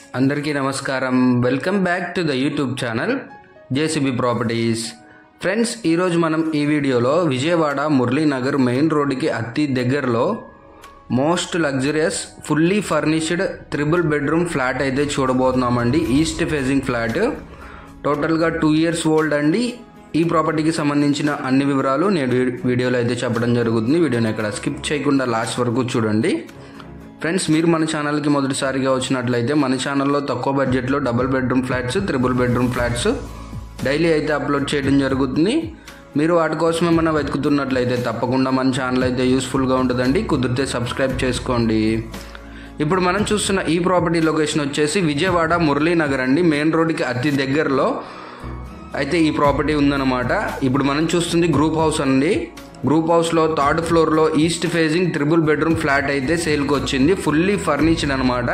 అందరికీ నమస్కారం welcome back to the YouTube channel JCB properties friends ఈరోజు మనం ఈ వీడియోలో విజయవాడ మురళీనగర్ మెయిన్ రోడ్డుకి అతి దగ్గరలో most luxurious fully furnished triple bedroom flat అయితే చూడబోతున్నామండి ఈస్ట్ ఫేజింగ్ ఫ్లాట్ టోటల్గా టూ ఇయర్స్ ఓల్డ్ అండి ఈ ప్రాపర్టీకి సంబంధించిన అన్ని వివరాలు నేను వీ- వీడియోలో అయితే చెప్పడం జరుగుతుంది వీడియోని ఎక్కడ స్కిప్ చేయకుండా లాస్ట్ వరకు చూడండి ఫ్రెండ్స్ మీరు మన ఛానల్కి మొదటిసారిగా వచ్చినట్లయితే మన ఛానల్లో తక్కువ బడ్జెట్లో double bedroom flats triple bedroom flats daily అయితే అప్లోడ్ చేయడం జరుగుతుంది మీరు వాటి కోసం ఏమైనా వెతుకుతున్నట్లయితే తప్పకుండా మన ఛానల్ అయితే యూస్ఫుల్గా ఉంటుందండి కుదిరితే సబ్స్క్రైబ్ చేసుకోండి ఇప్పుడు మనం చూస్తున్న ఈ ప్రాపర్టీ లొకేషన్ వచ్చేసి విజయవాడ మురళీనగర్ అండి మెయిన్ రోడ్డుకి అతి దగ్గరలో అయితే ఈ ప్రాపర్టీ ఉందన్నమాట ఇప్పుడు మనం చూస్తుంది గ్రూప్ హౌస్ అండి గ్రూప్ హౌస్లో థర్డ్ ఫ్లోర్లో east facing triple bedroom flat అయితే సేల్కి వచ్చింది ఫుల్లీ ఫర్నిష్డ్ అనమాట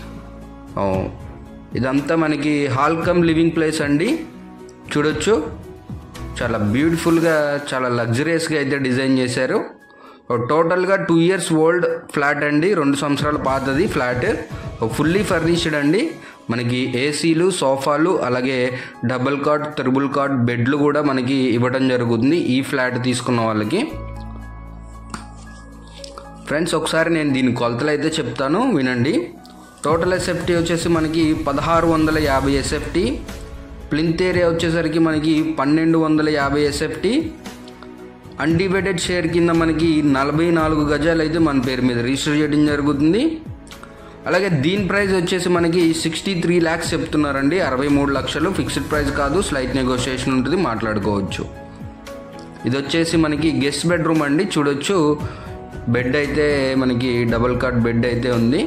ఇదంతా మనకి హాల్ కమ్ లివింగ్ ప్లేస్ అండి చూడొచ్చు చాలా బ్యూటిఫుల్గా చాలా లగ్జరియస్గా అయితే డిజైన్ చేశారు టోటల్గా టూ ఇయర్స్ ఓల్డ్ ఫ్లాట్ అండి రెండు సంవత్సరాల పాతది ఫ్లాట్ ఫుల్లీ ఫర్నిష్డ్ అండి మనకి ఏసీలు సోఫాలు అలాగే డబుల్ కాట్ త్రిబుల్ కాట్ బెడ్లు కూడా మనకి ఇవ్వడం జరుగుతుంది ఈ ఫ్లాట్ తీసుకున్న వాళ్ళకి ఫ్రెండ్స్ ఒకసారి నేను దీని కొలతలు అయితే చెప్తాను వినండి టోటల్ ఎస్ఎఫ్టీ వచ్చేసి మనకి పదహారు వందల యాభై ఎస్ఎఫ్టీ ప్లింత్ ఏరియా వచ్చేసరికి మనకి పన్నెండు వందల యాభై ఎస్ఎఫ్టీ అన్డివైడెడ్ షేర్ కింద మనకి నలభై నాలుగు గజాలు అయితే మన పేరు మీద రిజిస్టర్ చేయడం జరుగుతుంది అలాగే దీని ప్రైస్ వచ్చేసి మనకి సిక్స్టీ త్రీ ల్యాక్స్ చెప్తున్నారండి అరవై మూడు లక్షలు ఫిక్స్డ్ ప్రైస్ కాదు స్లైట్ నెగోషియేషన్ ఉంటుంది మాట్లాడుకోవచ్చు ఇది వచ్చేసి మనకి గెస్ట్ బెడ్రూమ్ అండి చూడొచ్చు బెడ్ అయితే మనకి డబుల్ కాట్ బెడ్ అయితే ఉంది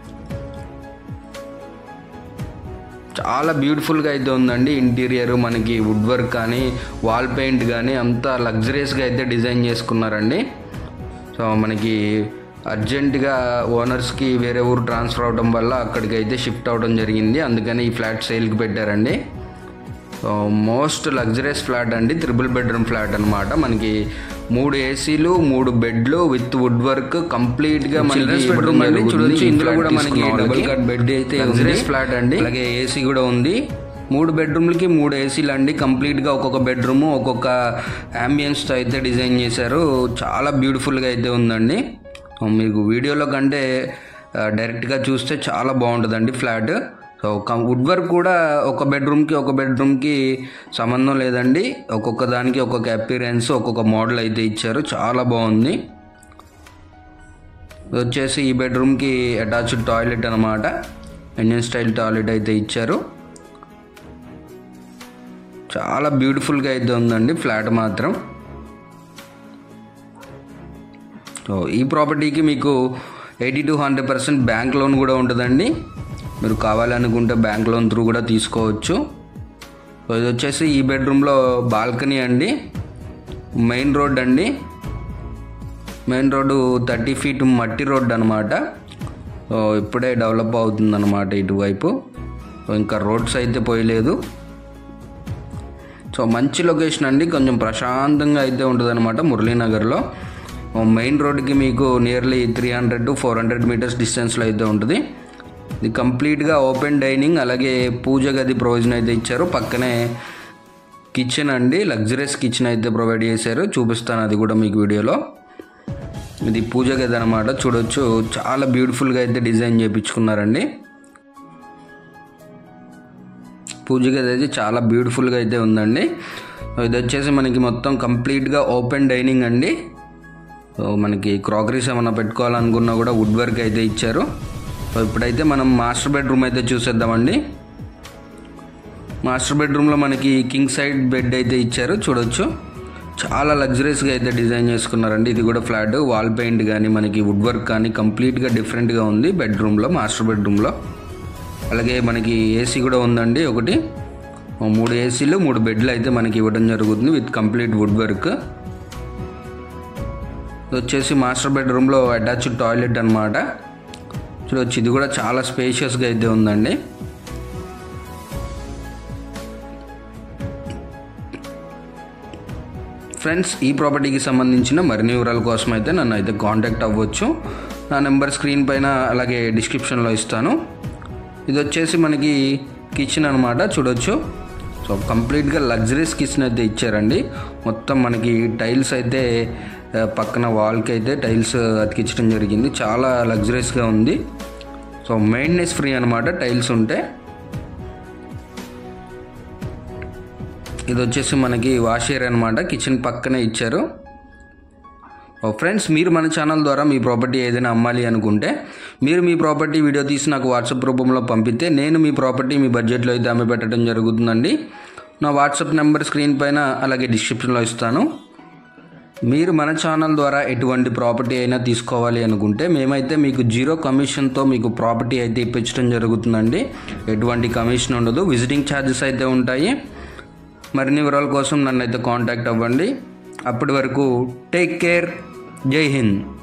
చాలా బ్యూటిఫుల్గా అయితే ఉందండి ఇంటీరియర్ మనకి వుడ్ వర్క్ కానీ వాల్ పెయింట్ కానీ అంతా లగ్జరియస్గా అయితే డిజైన్ చేసుకున్నారండి సో మనకి అర్జెంటుగా ఓనర్స్కి వేరే ఊరు ట్రాన్స్ఫర్ అవడం వల్ల అక్కడికి అయితే షిఫ్ట్ అవడం జరిగింది అందుకని ఈ ఫ్లాట్ సేల్కి పెట్టారండి సో మోస్ట్ లగ్జరియస్ ఫ్లాట్ అండి త్రిబుల్ బెడ్రూమ్ ఫ్లాట్ అనమాట మనకి మూడు ఏసీలు మూడు బెడ్లు విత్ వుడ్ వర్క్ కంప్లీట్ గా మనకి బెడ్రూమ్ అండి చూడొచ్చు ఇందులో కూడా మనకి డబుల్ కట్ బెడ్ అయితే లగ్జరియస్ ఫ్లాట్ అండి అలాగే ఏసీ కూడా ఉంది మూడు బెడ్రూమ్లకి మూడు ఏసీలు అండి కంప్లీట్గా ఒక్కొక్క బెడ్రూమ్ ఒక్కొక్క అంబియన్స్తో అయితే డిజైన్ చేశారు చాలా బ్యూటిఫుల్గా అయితే ఉందండి మీకు వీడియోలో కంటే ఆ, డైరెక్ట్గా చూస్తే చాలా బాగుంటుందండి ఫ్లాట్ సో కం- వుడ్ వర్క్ కూడా ఒక బెడ్రూమ్కి ఒక బెడ్రూమ్కి సంబంధం లేదండి ఒక్కొక్క దానికి ఒక్కొక్క అపీరెన్స్ ఒక్కొక్క మోడల్ అయితే ఇచ్చారు చాలా బాగుంది ఇది వచ్చేసి ఈ బెడ్రూమ్కి అటాచ్డ్ టాయిలెట్ అనమాట ఇండియన్ స్టైల్ టాయిలెట్ అయితే ఇచ్చారు చాలా బ్యూటిఫుల్గా అయితే ఉందండి ఫ్లాట్ మాత్రం సో ఈ ప్రాపర్టీకి మీకు eighty to hundred percent bank loan కూడా ఉంటుందండి మీరు కావాలనుకుంటే బ్యాంక్ లోన్ త్రూ కూడా తీసుకోవచ్చు సో ఇది వచ్చేసి ఈ బెడ్రూమ్లో బాల్కనీ అండి మెయిన్ రోడ్ అండి మెయిన్ రోడ్డు థర్టీ ఫీట్ మట్టి రోడ్ అనమాట సో ఇప్పుడే డెవలప్ అవుతుందన్నమాట ఇటువైపు సో ఇంకా రోడ్స్ అయితే పోయలేదు సో మంచి లొకేషన్ అండి కొంచెం ప్రశాంతంగా అయితే ఉంటుంది అనమాట మురళీనగర్లో మెయిన్ రోడ్కి మీకు nearly three hundred to four hundred metres డిస్టెన్స్లో అయితే ఉంటుంది ఇది కంప్లీట్గా ఓపెన్ డైనింగ్ అలాగే పూజ గది ప్రొవిజన్ అయితే ఇచ్చారు పక్కనే కిచెన్ అండి లగ్జరియస్ కిచెన్ అయితే ప్రొవైడ్ చేశారు చూపిస్తాను అది కూడా మీకు వీడియోలో ఇది పూజ గది అనమాట చూడొచ్చు చాలా బ్యూటిఫుల్గా అయితే డిజైన్ చేయించుకున్నారండి పూజ గది అయితే చాలా బ్యూటిఫుల్గా అయితే ఉందండి ఇది వచ్చేసి మనకి మొత్తం కంప్లీట్గా ఓపెన్ డైనింగ్ అండి సో మనకి క్రాకరీస్ ఏమైనా పెట్టుకోవాలనుకున్నా కూడా వుడ్ వర్క్ అయితే ఇచ్చారు సో ఇప్పుడైతే మనం మాస్టర్ బెడ్రూమ్ అయితే చూసేద్దామండి మాస్టర్ బెడ్రూమ్లో మనకి కింగ్ సైడ్ బెడ్ అయితే ఇచ్చారు చూడొచ్చు చాలా లగ్జరీస్గా అయితే డిజైన్ చేసుకున్నారండి ఇది కూడా ఫ్లాట్ వాల్ పెయింట్ కానీ మనకి వుడ్ వర్క్ కానీ కంప్లీట్గా డిఫరెంట్గా ఉంది బెడ్రూమ్లో మాస్టర్ బెడ్రూమ్లో అలాగే మనకి ఏసీ కూడా ఉందండి ఒకటి ఓ మూడు ఏసీలు మూడు బెడ్లు అయితే మనకి ఇవ్వడం జరుగుతుంది విత్ కంప్లీట్ వుడ్ వర్క్ ఇది వచ్చేసి మాస్టర్ బెడ్రూమ్లో అటాచ్డ్ టాయిలెట్ అనమాట చూడొచ్చు ఇది కూడా చాలా స్పేషియస్గా అయితే ఉందండి ఫ్రెండ్స్ ఈ ప్రాపర్టీకి సంబంధించిన మరిన్ని వివరాల కోసం అయితే నన్ను అయితే కాంటాక్ట్ అవ్వచ్చు నా నెంబర్ స్క్రీన్ పైన అలాగే డిస్క్రిప్షన్లో ఇస్తాను ఇది వచ్చేసి మనకి కిచెన్ అనమాట చూడొచ్చు సో కంప్లీట్గా లగ్జరీస్ కిచెన్ అయితే ఇచ్చారండి మొత్తం మనకి టైల్స్ అయితే ఆ, పక్కన వాల్కి అయితే టైల్స్ అతికించడం జరిగింది చాలా లగ్జరీస్గా ఉంది సో మెయింటెనెన్స్ ఫ్రీ అనమాట టైల్స్ ఉంటే ఇది వచ్చేసి మనకి వాష్ ఏరియా అనమాట కిచెన్ పక్కనే ఇచ్చారు ఓ ఫ్రెండ్స్ మీరు మన ఛానల్ ద్వారా మీ ప్రాపర్టీ ఏదైనా అమ్మాలి అనుకుంటే మీరు మీ ప్రాపర్టీ వీడియో తీసి నాకు వాట్సాప్ రూపంలో పంపితే నేను మీ ప్రాపర్టీ మీ బడ్జెట్లో అయితే అమ్మి పెట్టడం జరుగుతుందండి నా వాట్సాప్ నెంబర్ స్క్రీన్ పైన అలాగే డిస్క్రిప్షన్లో ఇస్తాను మీరు మన ఛానల్ ద్వారా ఎటువంటి ప్రాపర్టీ అయినా తీసుకోవాలి అనుకుంటే మేమైతే మీకు జీరో కమిషన్తో మీకు ప్రాపర్టీ అయితే ఇప్పించడం జరుగుతుందండి ఎటువంటి కమిషన్ ఉండదు విజిటింగ్ ఛార్జెస్ అయితే ఉంటాయి మరిన్ని వివరాల కోసం నన్ను అయితే కాంటాక్ట్ అవ్వండి అప్పటి వరకు టేక్ కేర్ జై హింద్